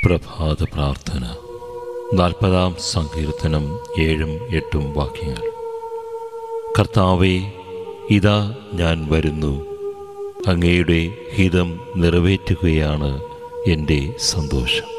പ്രഭാത പ്രാർത്ഥന നാൽപ്പതാം സങ്കീർത്തനം ഏഴും എട്ടും വാക്യങ്ങൾ കർത്താവെ ഇതാ ഞാൻ വരുന്നു അങ്ങയുടെ ഹിതം നിറവേറ്റുകയാണ് എൻ്റെ സന്തോഷം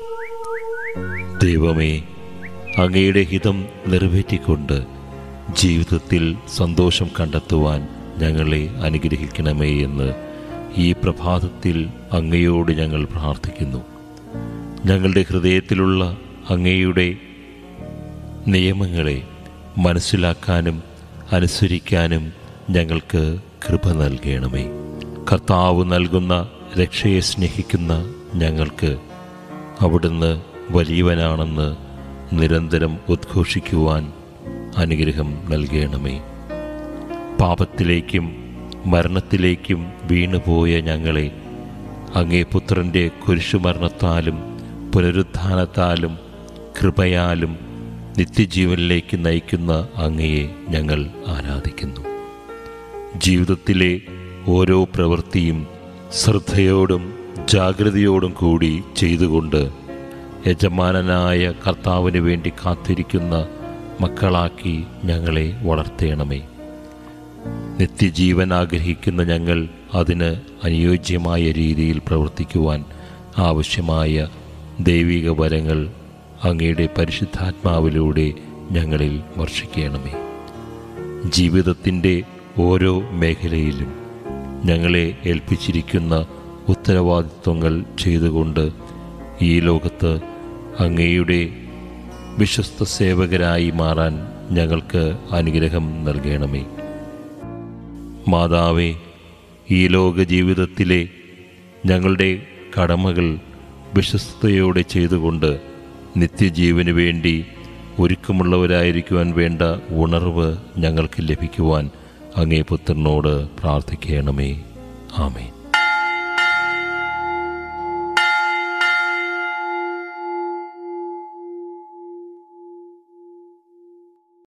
ദൈവമേ അങ്ങയുടെ ഹിതം നിറവേറ്റിക്കൊണ്ട് ജീവിതത്തിൽ സന്തോഷം കണ്ടെത്തുവാൻ ഞങ്ങളെ അനുഗ്രഹിക്കണമേ എന്ന് ഈ പ്രഭാതത്തിൽ അങ്ങയോട് ഞങ്ങൾ പ്രാർത്ഥിക്കുന്നു ഞങ്ങളുടെ ഹൃദയത്തിലുള്ള അങ്ങയുടെ നിയമങ്ങളെ മനസ്സിലാക്കാനും അനുസരിക്കാനും ഞങ്ങൾക്ക് കൃപ നൽകണമേ കർത്താവ് നൽകുന്ന രക്ഷയെ സ്നേഹിക്കുന്ന ഞങ്ങൾക്ക് അവിടുന്ന് വലിയവനാണെന്ന് നിരന്തരം ഉദ്ഘോഷിക്കുവാൻ അനുഗ്രഹം നൽകണമേ പാപത്തിലേക്കും മരണത്തിലേക്കും വീണുപോയ ഞങ്ങളെ അങ്ങേ പുത്രൻ്റെ കുരിശുമരണത്താലും പുനരുത്ഥാനത്താലും കൃപയാലും നിത്യജീവനിലേക്ക് നയിക്കുന്ന അങ്ങയെ ഞങ്ങൾ ആരാധിക്കുന്നു ജീവിതത്തിലെ ഓരോ പ്രവൃത്തിയും ശ്രദ്ധയോടും ജാഗ്രതയോടും കൂടി ചെയ്തുകൊണ്ട് യജമാനനായ കർത്താവിന് വേണ്ടി കാത്തിരിക്കുന്ന മക്കളാക്കി ഞങ്ങളെ വളർത്തേണമേ നിത്യജീവൻ ആഗ്രഹിക്കുന്ന ഞങ്ങൾ അതിന് അനുയോജ്യമായ രീതിയിൽ പ്രവർത്തിക്കുവാൻ ആവശ്യമായ ദൈവിക വരങ്ങൾ അങ്ങയുടെ പരിശുദ്ധാത്മാവിലൂടെ ഞങ്ങളിൽ വർഷിക്കണമേ ജീവിതത്തിൻ്റെ ഓരോ മേഖലയിലും ഞങ്ങളെ ഏൽപ്പിച്ചിരിക്കുന്ന ഉത്തരവാദിത്വങ്ങൾ ചെയ്തുകൊണ്ട് ഈ ലോകത്ത് അങ്ങയുടെ വിശ്വസ്ത സേവകരായി മാറാൻ ഞങ്ങൾക്ക് അനുഗ്രഹം നൽകണമേ മാതാവേ ഈ ലോക ജീവിതത്തിലെ ഞങ്ങളുടെ കടമകൾ വിശ്വസ്തയോടെ ചെയ്തുകൊണ്ട് നിത്യജീവന് വേണ്ടി ഒരുക്കമുള്ളവരായിരിക്കുവാൻ വേണ്ട ഉണർവ് ഞങ്ങൾക്ക് ലഭിക്കുവാൻ അങ്ങേ പുത്രനോട് പ്രാർത്ഥിക്കണമേ ആമേൻ